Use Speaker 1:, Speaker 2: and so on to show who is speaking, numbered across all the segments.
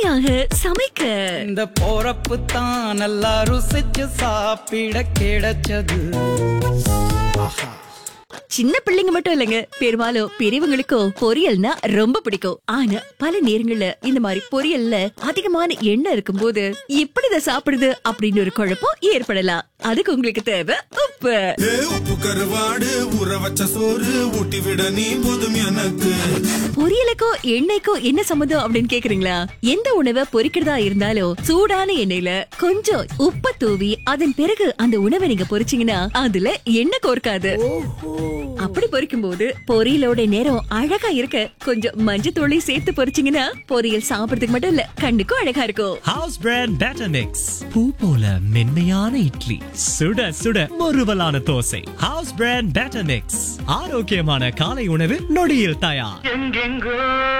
Speaker 1: சுவையாக சமைக்க
Speaker 2: இந்த போறப்பு தான் நல்லா ருசிச்சு சாப்பிட கிடைச்சது
Speaker 1: சின்ன பிள்ளைங்க மட்டும் இல்லைங்க பெரும்பாலும் பெரியவங்களுக்கோ பொரியல்னா ரொம்ப பிடிக்கும் ஆனா பல நேரங்கள்ல இந்த மாதிரி பொரியல்ல அதிகமான எண்ணெய் இருக்கும்போது எப்படி இதை சாப்பிடுது அப்படின்னு ஒரு குழப்பம் ஏற்படலாம் அதுக்கு உங்களுக்கு தேவை உப்பு
Speaker 3: ஏ, உப்பு கருவாடு ஊற வச்ச சோறு ஊட்டி விட நீ போதும் எனக்கு
Speaker 1: பொரியலுக்கோ எண்ணெய்க்கோ என்ன சம்மந்தம் அப்படின்னு கேக்குறீங்களா எந்த உணவை பொரிக்கிறதா இருந்தாலும் சூடான எண்ணெயில கொஞ்சம் உப்ப தூவி அதன் பிறகு அந்த உணவை நீங்க பொரிச்சீங்கன்னா அதுல எண்ணெய் கோர்க்காது அப்படி பொரிக்கும் போது பொரியலோட நேரம் அழகா இருக்க கொஞ்சம் மஞ்சத்தூளை சேர்த்து பொரிச்சீங்கன்னா பொரியல் சாப்பிடுறதுக்கு மட்டும் இல்ல கண்ணுக்கும் அழகா இருக்கும்
Speaker 4: ஹவுஸ் பிராண்ட் பேட்டர் மிக்ஸ் பூ போல மென்மையான இட்லி சுட சுட முறுவலான dosa house brand batter mix ஆரோக்கியமான காலை உணவு நொடியில் தயார்
Speaker 5: எங்கெங்கோ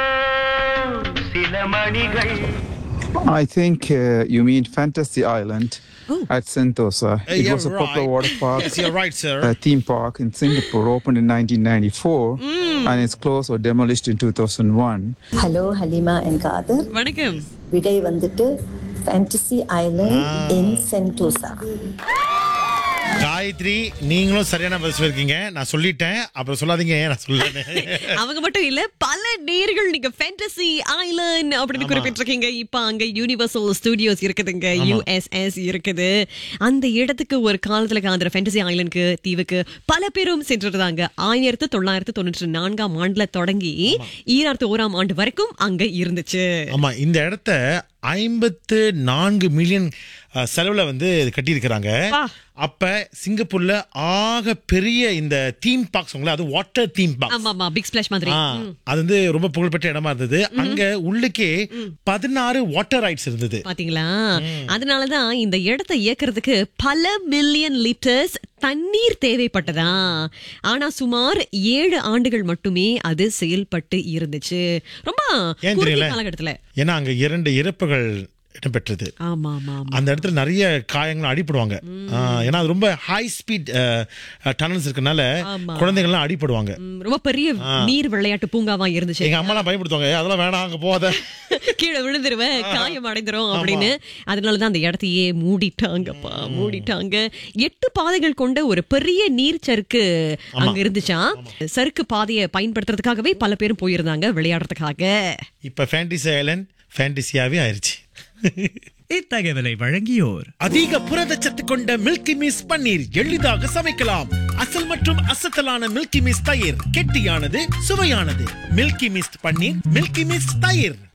Speaker 5: சில மணிகள்
Speaker 6: I think uh, you mean Fantasy Island at Sentosa. it
Speaker 7: yeah,
Speaker 6: was a popular
Speaker 7: right.
Speaker 6: water park,
Speaker 7: Yes, you're right, sir.
Speaker 6: uh, theme park in Singapore, opened in 1994, and it's closed or demolished in 2001.
Speaker 8: Hello Halima N Kader
Speaker 9: வணக்கம்
Speaker 8: விடை வந்துட்டு fantasy island in Sentosa
Speaker 7: Gayathri நீங்களும் சரியான பதில் சொல்லிருக்கீங்க நான் சொல்லிட்டேன் அப்புறம் சொல்லாதீங்க ஏன் நான் சொல்லல
Speaker 9: அவங்க மட்டும் இல்ல பல நேர்கள் நீங்க ஃபேண்டசி ஐலண்ட் அப்படின்னு குறிப்பிட்டிருக்கீங்க இப்ப அங்க யூனிவர்சல் ஸ்டுடியோஸ் இருக்குதுங்க யுஎஸ்எஸ் இருக்குது அந்த இடத்துக்கு ஒரு காலத்துல அந்த ஃபேண்டசி ஐலண்டுக்கு தீவுக்கு பல பேரும் சென்றிருந்தாங்க ஆயிரத்தி தொள்ளாயிரத்தி தொண்ணூற்றி நான்காம் ஆண்டுல தொடங்கி ஈராயிரத்தி ஓராம் ஆண்டு வரைக்கும் அங்க இருந்துச்சு
Speaker 7: ஆமா இந்த இடத்த ஐம்பத்து நான்கு மில்லியன் செலவுல வந்து இது கட்டியிருக்கிறாங்க
Speaker 9: பா.
Speaker 7: அப்ப சிங்கப்பூர்ல ஆக பெரிய இந்த தீம் பார்க்ஸ் அது வாட்டர் தீம்
Speaker 9: ஆமா
Speaker 7: பார்க்ஸ்
Speaker 9: ஆமா பிக் ஸ்பிளாஷ் மாதிரி ம்.
Speaker 7: அது வந்து ரொம்ப புகழ்பெற்ற இடமா இருந்தது அங்க உள்ளுக்கே பதினாறு வாட்டர் ரைட்ஸ் இருந்தது
Speaker 9: பாத்தீங்களா அதனாலதான் இந்த இடத்தை இயக்குறதுக்கு பல மில்லியன் லிட்டர்ஸ் தண்ணீர் தேவைப்பட்டதா ஆனா சுமார் ஏழு ஆண்டுகள் மட்டுமே அது செயல்பட்டு இருந்துச்சு ரொம்ப
Speaker 7: ஏன்
Speaker 9: குறுகிய
Speaker 7: தெரியல
Speaker 9: காலகட்டத்துல
Speaker 7: ஏன்னா அங்க இரண்டு இறப்புகள் இடம்பெற்றது
Speaker 9: ஆமா ஆமா ஆமா
Speaker 7: அந்த இடத்துல நிறைய காயங்கள் அடிப்படுவாங்க ஆ, ஏன்னா அது ரொம்ப ஹை ஸ்பீட் டனல்ஸ் இருக்கனால
Speaker 9: ஆமா.
Speaker 7: குழந்தைகள்லாம் அடிப்படுவாங்க
Speaker 9: ம், ரொம்ப பெரிய நீர் விளையாட்டு பூங்காவா இருந்துச்சு
Speaker 7: எங்க அம்மாலாம் பயப்படுத்துவாங்க "ஏய், அதெல்லாம் வேணாம் அங்க போகாத
Speaker 9: கீழே விழுந்துருவேன் காயம் அடைந்துரும் அப்படின்னு அதனாலதான் அந்த இடத்தையே மூடிட்டாங்கப்பா மூடிட்டாங்க எட்டு பாதைகள் கொண்ட ஒரு பெரிய நீர் சறுக்கு அங்க இருந்துச்சா சறுக்கு பாதையை பயன்படுத்துறதுக்காகவே பல பேரும் போயிருந்தாங்க விளையாடுறதுக்காக
Speaker 7: இப்ப ஃபேண்டசி ஐலண்ட் ஃபேண்டசியாவே ஆயிருச்சு
Speaker 4: இத்தகவலை வழங்கியோர்
Speaker 7: அதிக புரதச்சத்து கொண்ட மில்கி மிஸ் பன்னீர் எளிதாக சமைக்கலாம் அசல் மற்றும் அசத்தலான மில்கி மிஸ் தயிர் கெட்டியானது சுவையானது milky mist paneer milky mist தயிர்